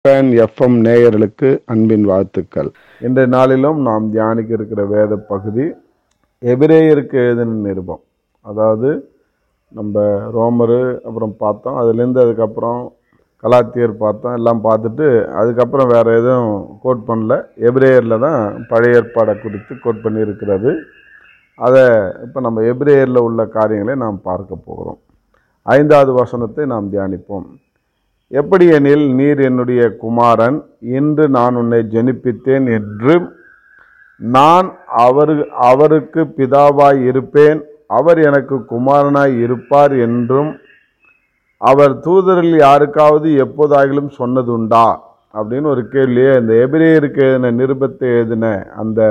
Fan FM நேயர்களுக்கு அன்பின் வாழ்த்துக்கள் இன்றைய நாளிலும் நாம் தியானிக்க இருக்கிற வேத பகுதி எபிரேயருக்கு எழுதின நிருபம் அதாவது நம்ம ரோமரு அப்புறம் பார்த்தோம் அதுலேருந்து அதுக்கப்புறம் கலாத்தியர் பார்த்தோம் எல்லாம் பார்த்துட்டு அதுக்கப்புறம் வேறு எதுவும் கோட் பண்ணல எபிரேயரில் தான் பழைய ஏற்பாடை குறித்து கோட் பண்ணியிருக்கிறது அதை இப்போ நம்ம எபிரேயரில் உள்ள காரியங்களை நாம் பார்க்க போகிறோம் ஐந்தாவது வசனத்தை நாம் தியானிப்போம் எப்படி எனில் நீர் என்னுடைய குமாரன் இன்று நான் உன்னை ஜெனிப்பித்தேன் என்று நான் அவரு அவருக்கு பிதாவாய் இருப்பேன் அவர் எனக்கு குமாரனாய் இருப்பார் என்றும் அவர் தூதரில் யாருக்காவது எப்போதாகிலும் சொன்னதுண்டா அப்படின்னு ஒரு கேள்வியே இந்த எபிரேயருக்கு எழுதின நிருபத்தை எழுதின அந்த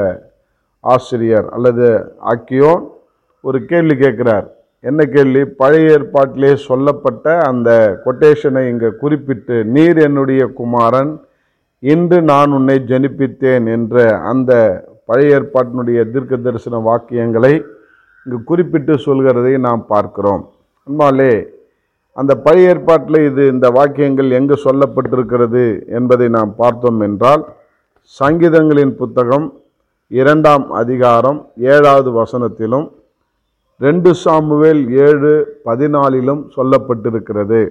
ஆசிரியர் அல்லது ஆக்கியோன் ஒரு கேள்வி கேட்குறார் என்ன கேள்வி பழைய ஏற்பாட்டிலே சொல்லப்பட்ட அந்த கொட்டேஷனை இங்கே குறிப்பிட்டு நீர் என்னுடைய குமாரன் இன்று நான் உன்னை ஜனிப்பித்தேன் என்ற அந்த பழைய ஏற்பாட்டினுடைய தீர்க்க தரிசன வாக்கியங்களை இங்கு குறிப்பிட்டு சொல்கிறதை நாம் பார்க்கிறோம் அன்பாலே அந்த பழைய ஏற்பாட்டில் இது இந்த வாக்கியங்கள் எங்கு சொல்லப்பட்டிருக்கிறது என்பதை நாம் பார்த்தோம் என்றால் சங்கீதங்களின் புத்தகம் இரண்டாம் அதிகாரம் ஏழாவது வசனத்திலும் ரெண்டு சாமுவேல் ஏழு பதினாலிலும் சொல்லப்பட்டிருக்கிறது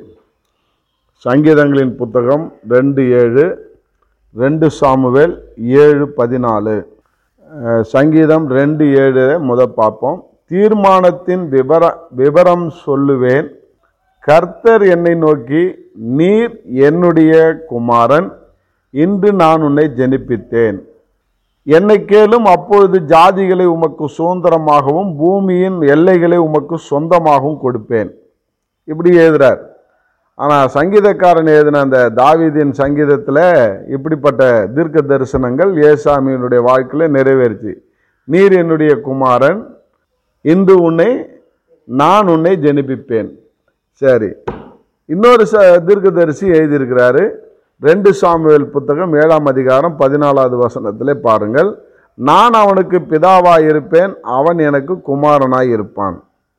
சங்கீதங்களின் புத்தகம் ரெண்டு ஏழு ரெண்டு சாமுவேல் ஏழு பதினாலு அஹ், சங்கீதம் ரெண்டு ஏழு முத பார்ப்போம் தீர்மானத்தின் விவர விவரம் சொல்லுவேன் கர்த்தர் என்னை நோக்கி நீர் என்னுடைய குமாரன் இன்று நான் உன்னை ஜெனிப்பித்தேன் என்னை கேளும் அப்பொழுது ஜாதிகளை உமக்கு சுதந்திரமாகவும் பூமியின் எல்லைகளை உமக்கு சொந்தமாகவும் கொடுப்பேன் இப்படி எழுதுறார் ஆனால் சங்கீதக்காரன் எழுதின அந்த தாவீதின் சங்கீதத்தில் இப்படிப்பட்ட தீர்க்க தரிசனங்கள் ஏசாமியினுடைய வாழ்க்கையில் நிறைவேறுச்சு நீர் என்னுடைய குமாரன் இன்று உன்னை நான் உன்னை ஜெனிப்பிப்பேன் சரி இன்னொரு ச தீர்க்கதரிசி எழுதியிருக்கிறாரு ரெண்டு சாமுவேல் புத்தகம் ஏழாம் அதிகாரம் பதினாலாவது வசனத்திலே பாருங்கள் நான் அவனுக்கு பிதாவாய் இருப்பேன் அவன் எனக்கு குமாரனாய் இருப்பான்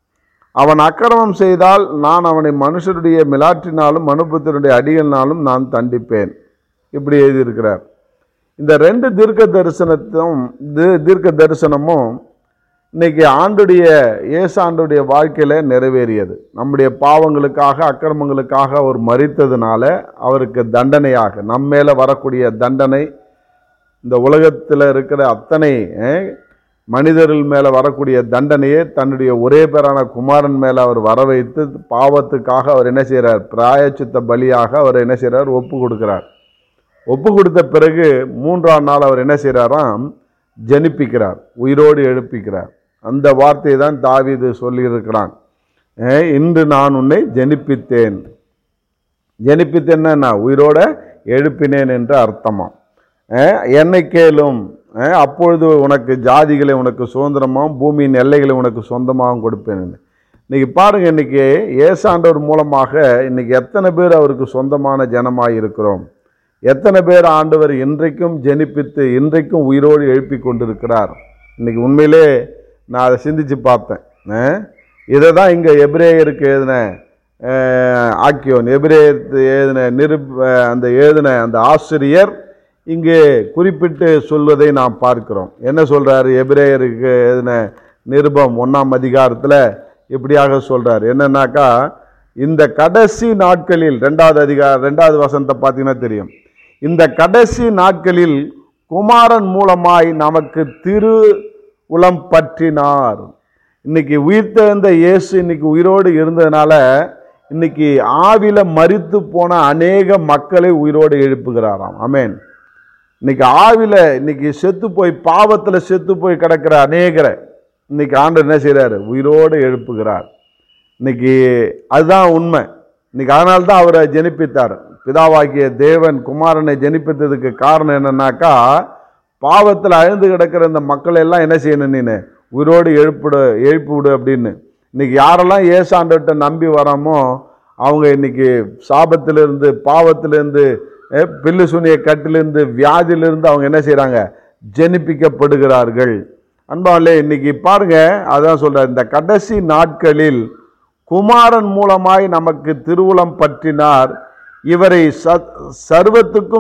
அவன் அக்கிரமம் செய்தால் நான் அவனை மனுஷருடைய மிலாற்றினாலும் மனுபுத்தருடைய அடிகளினாலும் நான் தண்டிப்பேன் இப்படி எழுதியிருக்கிறார் இந்த ரெண்டு தீர்க்க தரிசனத்தும் தி- தீர்க்க தரிசனமும் இன்னைக்கு ஆண்டுடைய இயேசு ஆண்டுடைய வாழ்க்கையில் நிறைவேறியது நம்முடைய பாவங்களுக்காக அக்கிரமங்களுக்காக அவர் மறித்ததுனால அவருக்கு தண்டனையாக நம்ம மேலே வரக்கூடிய தண்டனை இந்த உலகத்தில் இருக்கிற அத்தனை அஹ், மனிதர்கள் மேலே வரக்கூடிய தண்டனையை தன்னுடைய ஒரே பேரான குமாரன் மேலே அவர் வர வைத்து பாவத்துக்காக அவர் என்ன செய்கிறார் பிராயச்சித்த பலியாக அவர் என்ன செய்கிறார் ஒப்பு கொடுக்கிறார் ஒப்பு கொடுத்த பிறகு மூன்றாம் நாள் அவர் என்ன செய்கிறாராம் ஜனிப்பிக்கிறார் உயிரோடு எழுப்பிக்கிறார் அந்த வார்த்தையை தான் தாவீது சொல்லியிருக்கிறான் "அஹ், இன்று நான் உன்னை ஜனிப்பித்தேன் ஜனிப்பித்தேன்னா என்ன? உயிரோட எழுப்பினேன் என்று அர்த்தமாம் அஹ், என்னை கேளும் அஹ், அப்பொழுது உனக்கு ஜாதிகளை உனக்கு சுதந்திரமாகவும் பூமியின் எல்லைகளை உனக்கு சொந்தமாகவும் கொடுப்பேன் இன்னைக்கு பாருங்க இன்னைக்கு ஏசாண்டவர் மூலமாக இன்னைக்கு எத்தனை பேர் அவருக்கு சொந்தமான ஜனமாய் இருக்கிறோம் எத்தனை பேர் ஆண்டவர் இன்றைக்கும் ஜெனிப்பித்து இன்றைக்கும் உயிரோடு எழுப்பி கொண்டிருக்கிறார் இன்னைக்கு உண்மையிலே நான் அதை சிந்திச்சு பார்த்தேன் அஹ், இதை தான் இங்கே எபிரேயருக்கு எழுதின அஹ், ஆக்கியோன் எபிரேயருக்கு எழுதின நிரு அஹ், அந்த எழுதின அந்த ஆசிரியர் இங்கே குறிப்பிட்டு சொல்வதை நாம் பார்க்கிறோம் என்ன சொல்றாரு எபிரேயருக்கு எழுதின நிருபம் ஒன்றாம் அதிகாரத்தில் இப்படியாக சொல்றார் என்னன்னாக்கா இந்த கடைசி நாட்களில் ரெண்டாவது அதிகார ரெண்டாவது வசனத்தை பார்த்தீங்கன்னா தெரியும் இந்த கடைசி நாட்களில் குமாரன் மூலமாய் நமக்கு திரு உளம் பற்றினார் இன்னைக்கு உயிர்த்தெழுந்த இயேசு இன்னைக்கு உயிரோடு இருந்ததுனால இன்னைக்கு ஆவில மரித்து போன அநேக மக்களை உயிரோடு எழுப்புகிறாராம் ஆமென் இன்னைக்கு ஆவில இன்னைக்கு செத்து போய் பாவத்துல செத்து போய் கிடக்கிற அநேகரை இன்னைக்கு ஆண்டவர் என்ன செய்றாரு உயிரோடு எழுப்புகிறார் இன்னைக்கு அதுதான் உண்மை இன்னைக்கு அதனால தான் அவரை ஜெனிப்பித்தார் பிதாவாகிய தேவன் குமாரனை ஜெனிப்பித்ததுக்கு காரணம் என்னன்னாக்கா பாவத்தில் அழுந்து கிடக்கிற இந்த மக்களை எல்லாம் என்ன செய்யணும் நீனு உயிரோடு எழுப்பிடு எழுப்பி விடு அப்படின்னு இன்னைக்கு யாரெல்லாம் ஏசாண்டவர்கிட்ட நம்பி வராமோ அவங்க இன்னைக்கு சாபத்திலிருந்து பாவத்திலிருந்து அஹ், பில்லு சுனிய கட்டிலிருந்து வியாதியிலிருந்து அவங்க என்ன செய்கிறாங்க ஜெனிப்பிக்கப்படுகிறார்கள் அன்பாலே இன்னைக்கு பாருங்க அதான் சொல்றார் இந்த கடைசி நாட்களில் குமாரன் மூலமாய் நமக்கு திருவுளம் பற்றினார் இவரை சத்- சர்வத்துக்கும்